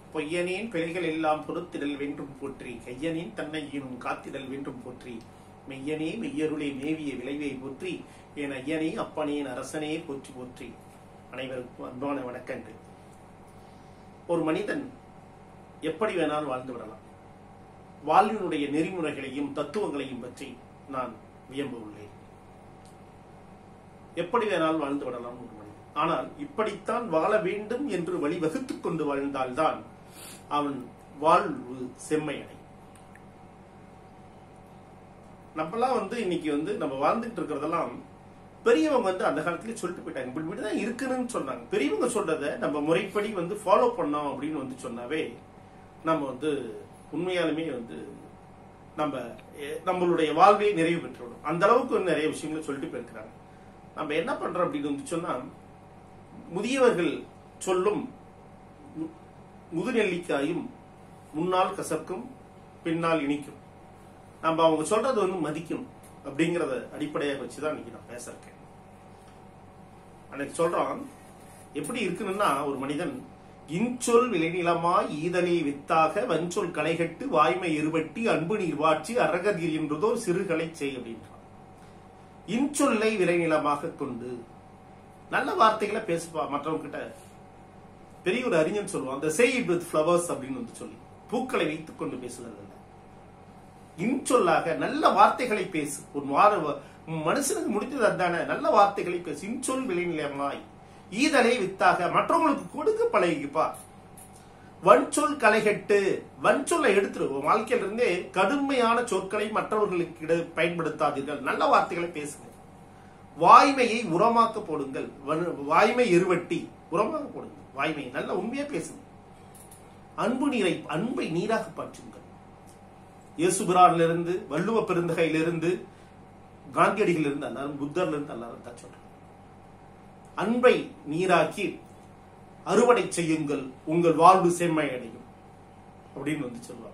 பொய்யனேன் பிழைகள் எல்லாம் பொறுத்திடல் வென்றும் போற்றி கையனேன் தன்னை ஈனும் காத்திடல் வென்றும் போற்றி மெய்யனே மெய்யருளே மேவிய விளைவை போற்றி என் ஐயனே அப்பனே என் அரசனே போற்றி போற்றி அனைவருக்கும் அன்பான வணக்கங்கள் ஒரு மனிதன் எப்படி வேணாலும் வாழ்ந்து விடலாம் வாழ்வினுடைய நெறிமுறைகளையும் தத்துவங்களையும் பற்றி நான் வியம்ப உள்ளேன் எப்படி வேணாலும் வாழ்ந்து விடலாம் ஒரு மனிதன் ஆனால் இப்படித்தான் வாழ வேண்டும் என்று வழிவகுத்துக் கொண்டு வாழ்ந்தால்தான் அவன் வாழ்வு செம்மையடை நம்மலாம் வந்து இன்னைக்கு வந்து நம்ம வாழ்ந்துட்டு இருக்கிறதெல்லாம் பெரியவங்க வந்து அந்த காலத்திலே சொல்லிட்டு போயிட்டாங்க இப்படி இப்படிதான் இருக்குன்னு சொன்னாங்க பெரியவங்க சொல்றதை நம்ம முறைப்படி வந்து ஃபாலோ பண்ணோம் அப்படின்னு வந்து சொன்னாவே நம்ம வந்து உண்மையாலுமே வந்து நம்ம எ- நம்மளுடைய வாழ்வை நிறைவு பெற்றுவிடும் அந்த அளவுக்கு வந்து நிறைய விஷயங்களை சொல்லிட்டு போயிருக்கிறாங்க நம்ம என்ன பண்றோம் அப்படின்னு வந்து சொன்னா முதியவர்கள் சொல்லும் மு- முதுநெல்லிக்காயும் முன்னால் கசக்கும் பின்னால் இனிக்கும் நம்ம அவங்க சொல்றது வந்து மதிக்கணும் அப்படிங்கறத அடிப்படையாக வச்சுதான் இன்னைக்கு நான் பேச இருக்கேன் அன்னைக்கு சொல்றான் எப்படி இருக்கணும்னா ஒரு மனிதன் இன்சொல் விளைநிலமாய் ஈதலை வித்தாக வன்சொல் களைகட்டு வாய்மை இருவட்டி அன்பு நீர்வாட்சி அரகதிர் என்றதோர் சிறுகளை செய் அப்படின்றான் இன்சொல்லை விளைநிலமாக கொண்டு நல்ல வார்த்தைகளை பேசுப்பா மற்றவங்க கிட்ட பெரிய ஒரு அறிஞன் சொல்லுவான் அந்த say it with flowers அப்படின்னு வந்து சொல்லி பூக்களை வைத்துக் கொண்டு பேசுதல் அல்ல இன்சொல்லாக நல்ல வார்த்தைகளை பேசு உன் வார உன் மனுஷனுக்கு முடிஞ்சது அதானே நல்ல வார்த்தைகளை பேசு இன்சொல் விளைநிலமாய் ஈதலை வித்தாக மற்றவங்களுக்கு கொடுக்க பழகிப்பா வன்சொல் களைகட்டு வன்சொல்லை எடுத்துரு உன் வாழ்க்கையில இருந்தே கடுமையான சொற்களை மற்றவர்களுக்கு இட- பயன்படுத்தாதீர்கள் நல்ல வார்த்தைகளை பேசுங்க வாய்மையை உரமாக்க போடுங்கள் வனு- வாய்மை எருவட்டி உரமாக போடுங்க வாய்மை நல்ல உண்மையா பேசுங்க அன்பு நீரை அன்பை நீராக பாற்றுங்கள் இயேசுபிரானிலிருந்து வள்ளுவ பெருந்தகையிலிருந்து காந்தியடிகளிலிருந்து எல்லாரும் புத்தர்ல இருந்து எல்லாரும் தான் சொல்றேன் அன்பை நீராக்கி அறுவடை செய்யுங்கள் உங்கள் வாழ்வு செம்மை அடையும் அப்படின்னு வந்து சொல்லுவாங்க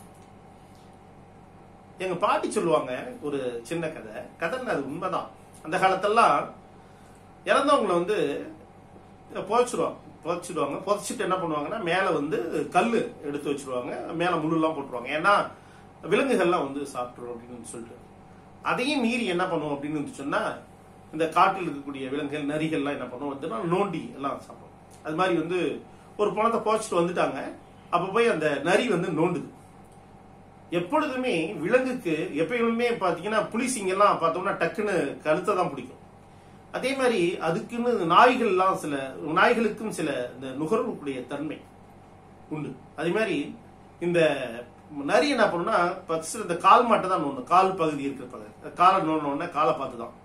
எங்க பாட்டி சொல்லுவாங்க ஒரு சின்ன கதை கதைன்னு அது உண்மைதான் அந்த காலத்தெல்லாம் இறந்தவங்களை வந்து புதைச்சிருவாங்க புதைச்சிடுவாங்க புதைச்சிட்டு என்ன பண்ணுவாங்கன்னா மேல வந்து கல் எடுத்து வச்சிருவாங்க மேல முள்ளுலாம் போட்டுருவாங்க ஏன்னா விலங்குகள்லாம் வந்து சாப்பிட்டுரும் அப்படின்னு வந்து சொல்லிட்டு அதையும் மீறி என்ன பண்ணுவோம் அப்படின்னு வந்து சொன்னா இந்த காட்டில் இருக்கக்கூடிய விலங்குகள் நரிகள்லாம் என்ன பண்ணுவோம் வந்துன்னா நோண்டி எல்லாம் சாப்பிடும் அது மாதிரி வந்து ஒரு பணத்தை புதைச்சிட்டு வந்துட்டாங்க அப்ப போய் அந்த நரி வந்து நோண்டுது எப்பொழுதுமே விலங்குக்கு எப்பயுமே பாத்தீங்கன்னா புலிசிங்கெல்லாம் பார்த்தோம்னா டக்குன்னு கழுத்தை தான் பிடிக்கும் அதே மாதிரி அதுக்குன்னு நாய்கள்லாம் சில நாய்களுக்கும் சில இந்த நுகர்வுக்குடைய தன்மை உண்டு அதே மாதிரி இந்த நரி என்ன பண்ணுன்னா ஃபர்ஸ்ட் இந்த கால் மாட்டை தான் நோண்டும் கால் பகுதி இருக்கிற பகுதி காலை நோண்டின காலை பார்த்து தான்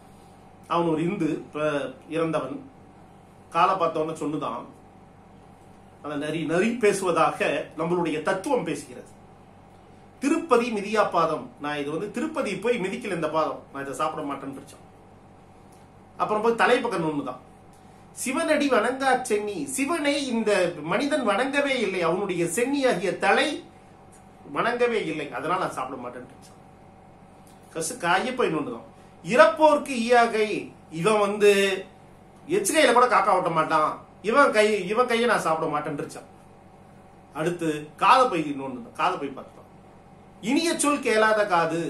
அவன் ஒரு இந்து இப்ப இறந்தவன் காலை பார்த்தவன சொன்னுதான் அந்த நரி நரி பேசுவதாக நம்மளுடைய தத்துவம் பேசுகிறது திருப்பதி மிதியா பாதம் நான் இது வந்து திருப்பதி போய் மிதிக்கல இந்த பாதம் நான் இதை சாப்பிட மாட்டேன்னு பிடிச்சோம் அப்புறம் போய் தலைப்பக்கம் ஒண்ணுதான் சிவனடி வணங்கா சென்னி சிவனை இந்த மனிதன் வணங்கவே இல்லை அவனுடைய சென்னியாகிய தலை வணங்கவே இல்லை அதனால நான் சாப்பிட மாட்டேன்னு பிடிச்சோம் கசு காய போய் ஒண்ணுதான் இறப்போர்க்கு ஈயாகை இவன் வந்து எச்சிகையில கூட காக்கா ஓட்ட மாட்டான் இவன் கை இவன் கையை நான் சாப்பிட மாட்டேன்னு இருச்சான் அடுத்து காதை போய் இன்னொன்று காதை போய் பார்த்தோம் இனிய சொல் கேளாத காது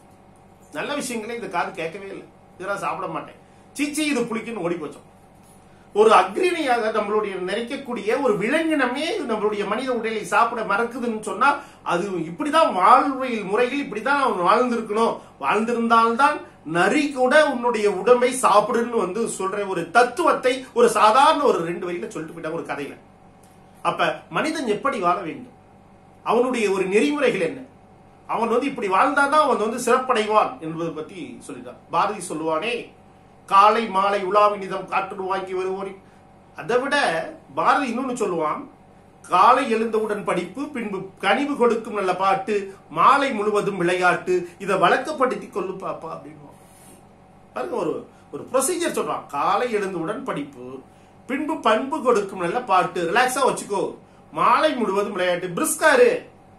நல்ல விஷயங்களே இந்த காது கேட்கவே இல்லை இதெல்லாம் சாப்பிட மாட்டேன் சீச்சி இது புளிக்குன்னு ஓடி போச்சோம் ஒரு அக்ரிணியாக நம்மளுடைய நினைக்கக்கூடிய ஒரு விலங்கினமே நம்மளுடைய மனித உடலை சாப்பிட மறக்குதுன்னு சொன்னா அது இப்படிதான் வாழ்வியல் முறையில் இப்படிதான் அவன் வாழ்ந்திருக்கணும் வாழ்ந்திருந்தால்தான் நரி கூட உன்னுடைய உடம்பை சாப்பிடுன்னு வந்து சொல்ற ஒரு தத்துவத்தை ஒரு சாதாரண ஒரு ரெண்டு வரியில சொல்லிட்டு போயிட்டாங்க ஒரு கதையில அப்ப மனிதன் எப்படி வாழ வேண்டும் அவனுடைய ஒரு நெறிமுறைகள் என்ன அவன் வந்து இப்படி வாழ்ந்தாதான் அவன் வந்து சிறப்படைவான் என்பதை பத்தி சொல்லிட்டான் பாரதி சொல்லுவானே காலை மாலை உலாவினிதம் காற்று வாங்கி வருவோரி அதை விட பாரதி இன்னொன்னு சொல்லுவான் காலை எழுந்தவுடன் படிப்பு பின்பு கனிவு கொடுக்கும் நல்ல பாட்டு மாலை முழுவதும் விளையாட்டு இதை வழக்கப்படுத்தி கொள்ளு பாப்பா அப்படின்னு பாருங்க ஒரு ஒரு ப்ரொசீஜர் சொல்றான் காலை எழுந்தவுடன் படிப்பு பின்பு பண்பு கொடுக்கும் நல்ல பாட்டு ரிலாக்ஸா வச்சுக்கோ மாலை முழுவதும் விளையாட்டு பிரிஸ்காரு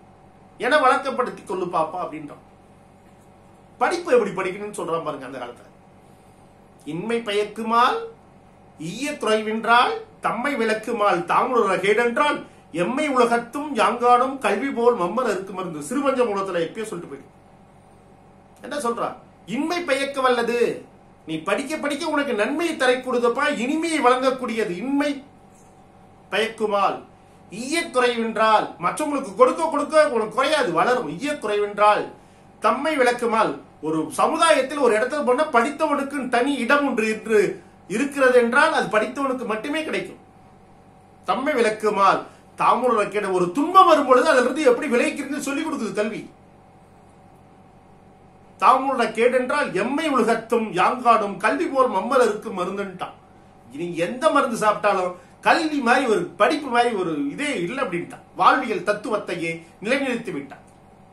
என வழக்கப்படுத்தி கொள்ளு பாப்பா அப்படின்றான் படிப்பு எப்படி படிக்கணும்னு சொல்றான் பாருங்க அந்த காலத்துல இன்மை பயக்குமால் ஈய துறைவென்றால் தம்மை விளக்குமால் தாமுற கேடென்றால் எம்மை உலகத்தும் யாங்கானும் கல்வி போல் மம்மர் இருக்கு மருந்து சிறுபஞ்ச மூலத்துல எப்பயோ சொல்லிட்டு போயிட்டு என்ன சொல்றா இன்மை பயக்க வல்லது நீ படிக்க படிக்க உனக்கு நன்மையை தரக்கூடியதப்பா இனிமையை வழங்கக்கூடியது இன்மை பயக்குமால் ஈய குறைவென்றால் மற்றவங்களுக்கு கொடுக்க கொடுக்க உனக்கு குறையாது வளரும் ஈய குறைவென்றால் தம்மை விளக்குமால் ஒரு சமுதாயத்தில் ஒரு இடத்துல போனா படித்தவனுக்கு தனி இடம் ஒன்று என்று இருக்கிறது என்றால் அது படித்தவனுக்கு மட்டுமே கிடைக்கும் தம்மை விளக்குமால் தாமுள்ள கேட ஒரு துன்பம் வரும் பொழுது அதுல இருந்து எப்படி விளைவிக்கிறது சொல்லிக் கொடுக்குது கல்வி தாமுள்ள கேடென்றால் எம்மை உலகத்தும் யாங்காடும் கல்வி போல் மம்மல இருக்கு மருந்துன்ட்டான் இனி எந்த மருந்து சாப்பிட்டாலும் கல்வி மாதிரி ஒரு படிப்பு மாதிரி ஒரு இதே இல்லை அப்படின்ட்டான் வாழ்வியல் தத்துவத்தையே நிலைநிறுத்தி விட்டான்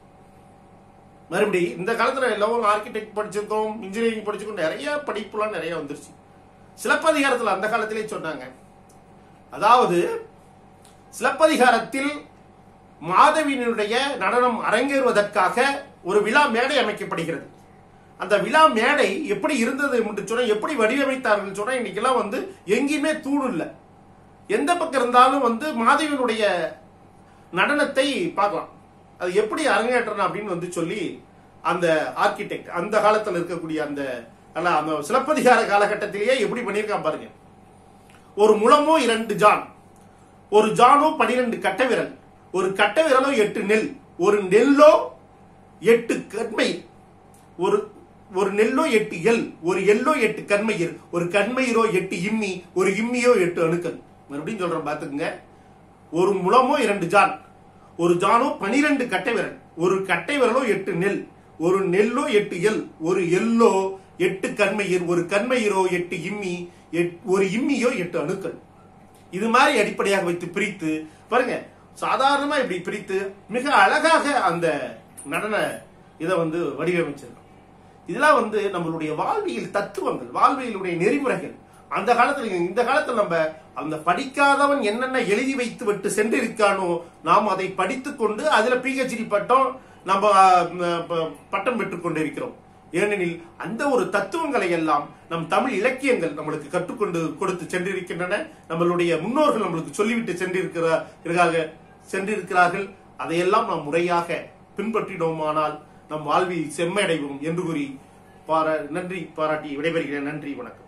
மறுபடி இந்த காலத்துல எல்லாம் ஆர்கிடெக்ட் படிச்சிருக்கோம் இன்ஜினியரிங் படிச்சிருக்கோம் நிறைய படிப்புலாம் நிறைய வந்துருச்சு சிலப்பதிகாரத்துல அந்த காலத்திலே சொன்னாங்க அதாவது சிலப்பதிகாரத்தில் மாதவியினுடைய நடனம் அரங்கேறுவதற்காக ஒரு விழா மேடை அமைக்கப்படுகிறது அந்த விழா மேடை எப்படி இருந்தது என்று சொன்னா எப்படி வடிவமைத்தார்கள் சொன்னா இன்னைக்கெல்லாம் வந்து எங்கேயுமே தூண் இல்லை எந்த பக்கம் இருந்தாலும் வந்து மாதவியினுடைய நடனத்தை பார்க்கலாம் அது எப்படி அரங்கேற்றணும் அப்படின்னு வந்து சொல்லி அந்த ஆர்கிடெக்ட் அந்த காலத்தில் இருக்கக்கூடிய அந்த அல்ல அந்த சிலப்பதிகார காலகட்டத்திலேயே எப்படி பண்ணியிருக்கான் பாருங்க ஒரு முழமோ இரண்டு ஜான் ஒரு ஜானோ பனிரெண்டு கட்டை விரல் ஒரு கட்டை விரலோ எட்டு நெல் ஒரு நெல்லோ எட்டு கண்மை ஒரு ஒரு நெல்லோ எட்டு எல் ஒரு எல்லோ எட்டு கண்மயிர் ஒரு கண்மயிரோ எட்டு இம்மி ஒரு இம்மியோ எட்டு அணுக்கள் மறுபடியும் சொல்றேன் பாத்துக்குங்க ஒரு முழமோ இரண்டு ஜான் ஒரு ஜானோ பனிரெண்டு கட்டை விரல் ஒரு கட்டை விரலோ எட்டு நெல் ஒரு நெல்லோ எட்டு எல் ஒரு எல்லோ எட்டு கண்மயிர் ஒரு கண்மயிரோ எட்டு இம்மி எட்- ஒரு இம்மியோ எட்டு அணுக்கள் இது மாதிரி அடிப்படையாக வைத்து பிரித்து பாருங்க சாதாரணமா இப்படி பிரித்து மிக அழகாக அந்த நடன இதை வந்து வடிவமைச்சிருக்கோம் இதெல்லாம் வந்து நம்மளுடைய வாழ்வியல் தத்துவங்கள் வாழ்வியலுடைய நெறிமுறைகள் அந்த காலத்துல இந்த காலத்துல நம்ம அந்த படிக்காதவன் என்னென்ன எழுதி வைத்து விட்டு சென்றிருக்கானோ நாம் அதை படித்துக் கொண்டு அதுல பிஹெச்டி பட்டம் நம்ம அஹ், ப- பட்டம் பெற்றுக் கொண்டிருக்கிறோம் ஏனெனில் அந்த ஒரு தத்துவங்களை எல்லாம் நம் தமிழ் இலக்கியங்கள் நம்மளுக்கு கற்றுக்கொண்டு கொடுத்து சென்றிருக்கின்றன நம்மளுடைய முன்னோர்கள் நம்மளுக்கு சொல்லிவிட்டு சென்றிருக்கிறார்கள் சென்றிருக்கிறார்கள் அதையெல்லாம் நாம் முறையாக பின்பற்றினோமானால் நம் வாழ்வில் செம்மையடைவோம் என்று கூறி பாரா நன்றி பாராட்டி விடைபெறுகிறேன் நன்றி வணக்கம்